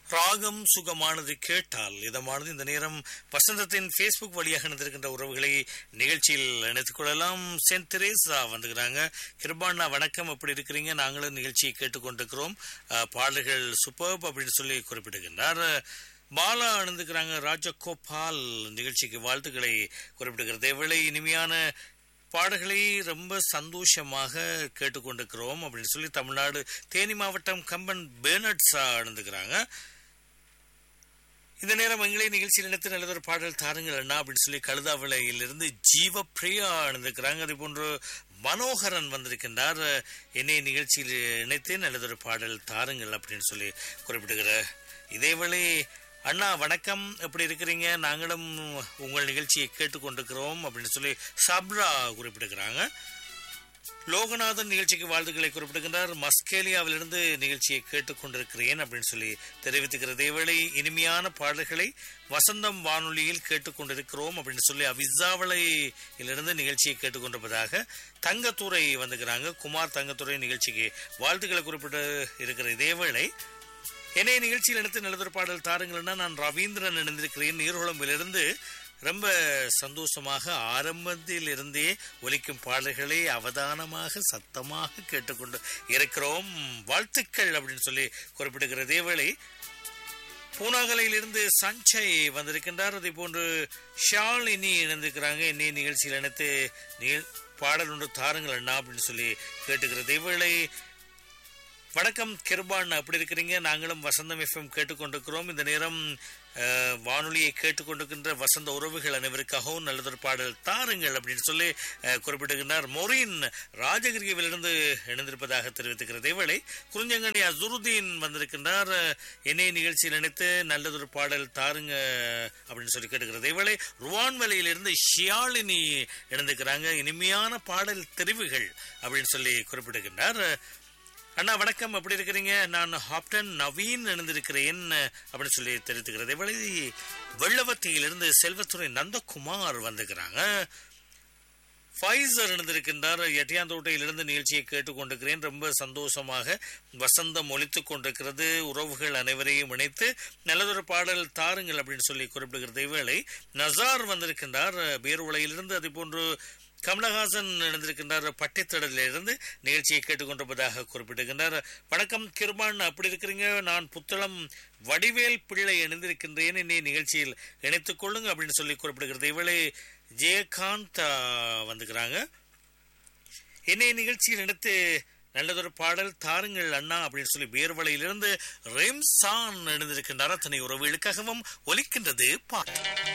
ராகம் சுகமானது கேட்டால் இதமானது இந்த நேரம் வசந்தத்தின் ஃபேஸ்புக் வழியாக இணைந்திருக்கின்ற உறவுகளை நிகழ்ச்சியில் இணைத்துக் கொள்ளலாம் சென்ட் தெரேசா வந்துக்கிறாங்க கிருபாண்ணா வணக்கம் எப்படி இருக்கிறீங்க நாங்களும் நிகழ்ச்சியை கேட்டுக்கொண்டிருக்கிறோம் அஹ், பாடல்கள் சூப்பர்ப் அப்படின்னு சொல்லி குறிப்பிடுகின்றார் பாலா அணிந்துக்கிறாங்க ராஜகோபால் நிகழ்ச்சிக்கு வாழ்த்துக்களை குறிப்பிடுகிறது எவ்வளவு இனிமையான பாடல்களை ரொம்ப சந்தோஷமாக கேட்டுக்கொண்டிருக்கிறோம் அப்படின்னு சொல்லி தமிழ்நாடு தேனி மாவட்டம் கம்பன் பேனட்ஸா அணிந்துக்கிறாங்க இந்த நேரம் எங்களை நிகழ்ச்சியில் இணைத்து நல்லதொரு பாடல் தாருங்கள் அண்ணா அப்படின்னு சொல்லி கழுதாவிலையிலிருந்து ஜீவ பிரியா அணிந்திருக்கிறாங்க அதே போன்று மனோகரன் வந்திருக்கின்றார் என்னை நிகழ்ச்சியில் இணைத்து நல்லதொரு பாடல் தாருங்கள் அப்படின்னு சொல்லி குறிப்பிடுகிற இதேவேளை அண்ணா வணக்கம் எப்படி இருக்கிறீங்க நாங்களும் உங்கள் நிகழ்ச்சியை கேட்டுக்கொண்டிருக்கிறோம் அப்படின்னு சொல்லி சப்ரா குறிப்பிடுகிறாங்க லோகநாதன் நிகழ்ச்சிக்கு வாழ்த்துக்களை குறிப்பிடுகின்றார் மஸ்கேலியாவிலிருந்து நிகழ்ச்சியை கேட்டுக்கொண்டிருக்கிறேன் அப்படின்னு சொல்லி தெரிவித்துக்கிற இதேவேளை இனிமையான பாடல்களை வசந்தம் வானொலியில் கேட்டுக்கொண்டிருக்கிறோம் அப்படின்னு சொல்லி அவிசாவளையிலிருந்து நிகழ்ச்சியை கேட்டுக்கொண்டிருப்பதாக தங்கத்துறை வந்துக்கிறாங்க குமார் தங்கத்துறை நிகழ்ச்சிக்கு வாழ்த்துக்களை குறிப்பிட்டு இருக்கிற இதேவேளை என்னை நிகழ்ச்சியில் எடுத்து நல்லதொரு பாடல் தாருங்கள்னா நான் ரவீந்திரன் இணைந்திருக்கிறேன் நீர்குளம்பிலிருந்து ரொம்ப சந்தோஷமாக ஆரம்பத்தில் இருந்தே ஒலிக்கும் பாடல்களை அவதானமாக சத்தமாக கேட்டுக்கொண்டு இருக்கிறோம் வாழ்த்துக்கள் அப்படின்னு சொல்லி குறிப்பிடுகிற இதேவேளை பூனாகலையிலிருந்து சஞ்சய் வந்திருக்கின்றார் அதே போன்று ஷாலினி இணைந்திருக்கிறாங்க என்னை நிகழ்ச்சியில் இணைத்து நிகழ் பாடல் ஒன்று தாருங்கள் அண்ணா அப்படின்னு சொல்லி கேட்டுக்கிற இதேவேளை வணக்கம் கிருபான் அப்படி இருக்கிறீங்க நாங்களும் வசந்தம் எஃப்எம் கேட்டுக்கொண்டிருக்கிறோம் இந்த நேரம் அஹ், வானொலியை கேட்டுக்கொண்டிருக்கின்ற வசந்த உறவுகள் அனைவருக்காகவும் நல்லதொரு பாடல் தாருங்கள் அப்படின்னு சொல்லி அஹ், குறிப்பிடுகின்றார் மொரின் ராஜகிரியிலிருந்து இணைந்திருப்பதாக தெரிவித்துக்கிறது இவளை குறிஞ்சங்கனி அசுருதீன் வந்திருக்கின்றார் அஹ், என்னை நிகழ்ச்சியில் நினைத்து நல்லதொரு பாடல் தாருங்க அப்படின்னு சொல்லி கேட்டுக்கிறது இவளை ருவான்வலையிலிருந்து ஷியாலினி இணைந்திருக்கிறாங்க இனிமையான பாடல் தெரிவுகள் அப்படின்னு சொல்லி குறிப்பிடுகின்றார் அண்ணா வணக்கம் எப்படி இருக்கிறீங்க நான் ஹாப்டன் நவீன் இணைந்திருக்கிறேன் அப்படின்னு சொல்லி தெரிவித்துக்கிறது இவளை வெள்ளவத்தியிலிருந்து செல்வத்துறை நந்தகுமார் வந்துக்கிறாங்க ஃபைசர் இணைந்திருக்கின்றார் எட்டியாந்தோட்டையிலிருந்து நிகழ்ச்சியை கேட்டுக்கொண்டிருக்கிறேன் ரொம்ப சந்தோஷமாக வசந்தம் ஒலித்துக் கொண்டிருக்கிறது உறவுகள் அனைவரையும் இணைத்து நல்லதொரு பாடல் தாருங்கள் அப்படின்னு சொல்லி குறிப்பிடுகிறது இவேளை நசார் வந்திருக்கின்றார் பேருவளையிலிருந்து அதே போன்று கமலஹாசன் இணைந்திருக்கின்றார் பட்டித்தடலிலிருந்து நிகழ்ச்சியை கேட்டுக்கொண்டிருப்பதாக குறிப்பிட்டிருக்கின்றார் வணக்கம் கிருபான் அப்படி இருக்கிறீங்க நான் புத்தளம் வடிவேல் பிள்ளை இணைந்திருக்கின்றேன் என்னை நிகழ்ச்சியில் இணைத்துக் கொள்ளுங்க அப்படின்னு சொல்லி குறிப்பிடுகிறது இவளை ஜெயகாந்த் ஆ, வந்துக்கிறாங்க என்னை நிகழ்ச்சியில் எடுத்து நல்லதொரு பாடல் தாருங்கள் அண்ணா அப்படின்னு சொல்லி பேர்வளையிலிருந்து ரெம்சான் எழுந்திருக்கின்றார் அத்தனை உறவுகளுக்காகவும் ஒலிக்கின்றது பாட்டு